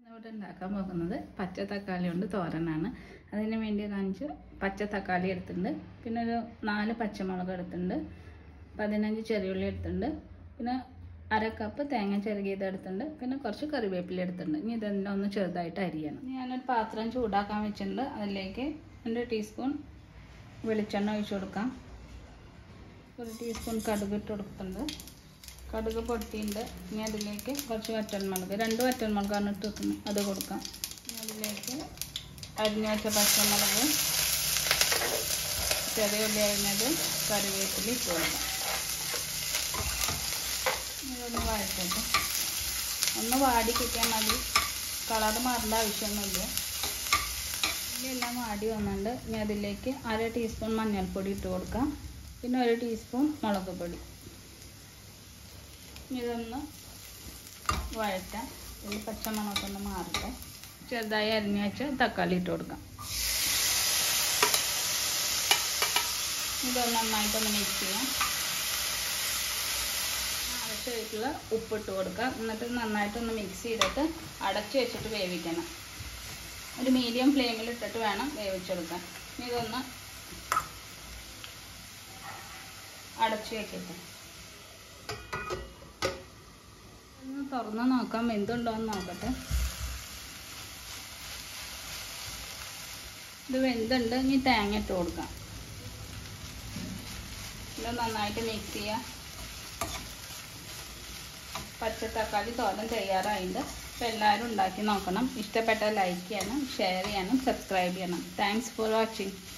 ഇവിടെ ഉണ്ടാക്കാൻ പോകുന്നത് പച്ച തക്കാളി കൊണ്ട് തോരനാണ് അതിന് വേണ്ടി കാണിച്ച് പച്ച തക്കാളി എടുത്തിട്ടുണ്ട് പിന്നെ ഒരു നാല് പച്ചമുളക് എടുത്തിട്ടുണ്ട് പതിനഞ്ച് ചെറിയുള്ളി എടുത്തിട്ടുണ്ട് പിന്നെ അര കപ്പ് തേങ്ങ ചെറുകിയത് എടുത്തിട്ടുണ്ട് പിന്നെ കുറച്ച് കറിവേപ്പില എടുത്തിട്ടുണ്ട് ഇനി ഇതെല്ലാം ഒന്ന് ചെറുതായിട്ട് അരിയണം ഇനി ഞാനൊരു പാത്രം ചൂടാക്കാൻ വെച്ചിട്ടുണ്ട് അതിലേക്ക് രണ്ട് ടീസ്പൂൺ വെളിച്ചെണ്ണ ഒഴിച്ചു കൊടുക്കാം ഒരു ടീസ്പൂൺ കടുക് ഇട്ട് കൊടുക്കുന്നുണ്ട് കടുക് പൊട്ടിയിട്ടുണ്ട് ഇനി അതിലേക്ക് കുറച്ച് വറ്റൽമുളക് രണ്ട് വറ്റൽമുളകാണ് ഇട്ട് വെക്കുന്നത് അത് കൊടുക്കാം ഇനി അതിലേക്ക് അരിഞ്ഞ വെച്ച പച്ചമുളക് ചെറിയ ഉള്ളി അരിഞ്ഞത് കറിവേപ്പില ഇട്ട് കൊടുക്കാം ഇനി ഇതൊന്ന് വഴറ്റട്ടെ ഒന്ന് വാടി കിട്ടിയാൽ മതി കളർ മാറേണ്ട ആവശ്യമൊന്നുമില്ല എല്ലാം വാടി വന്നിട്ടുണ്ട് ഇനി അതിലേക്ക് അര ടീസ്പൂൺ മഞ്ഞൾപ്പൊടി ഇട്ട് കൊടുക്കാം പിന്നെ ഒരു ടീസ്പൂൺ മുളക് പൊടി ഇനി ഇതൊന്ന് വഴറ്റാം ഇതിൽ പച്ചമണമൊക്കെ ഒന്ന് മാറട്ടെ ചെറുതായി അരിഞ്ഞ് വെച്ച് തക്കാളി ഇട്ട് കൊടുക്കാം ഇതൊന്ന് നന്നായിട്ടൊന്ന് മിക്സ് ചെയ്യാം ആവശ്യമായിട്ടുള്ള ഉപ്പിട്ട് കൊടുക്കാം എന്നിട്ട് നന്നായിട്ടൊന്ന് മിക്സ് ചെയ്തിട്ട് അടച്ച് വെച്ചിട്ട് വേവിക്കണം ഒരു മീഡിയം ഫ്ലെയിമിൽ ഇട്ടിട്ട് വേണം വേവിച്ചെടുക്കാൻ ഇനി ഇതൊന്ന് അടച്ചു വെക്കട്ടെ ഒന്ന് തുറന്ന് നോക്കാം വെന്തുണ്ടോ എന്ന് നോക്കട്ടെ ഇത് വെന്തുണ്ട് ഇനി തേങ്ങ ഇട്ട് കൊടുക്കാം ഇത് നന്നായിട്ട് മിക്സ് ചെയ്യാം പച്ച തക്കാളി തോരൻ തയ്യാറായിട്ടുണ്ട് അപ്പോൾ എല്ലാവരും ഉണ്ടാക്കി നോക്കണം ഇഷ്ടപ്പെട്ടാൽ ലൈക്ക് ചെയ്യണം ഷെയർ ചെയ്യണം സബ്സ്ക്രൈബ് ചെയ്യണം താങ്ക്സ് ഫോർ വാച്ചിങ്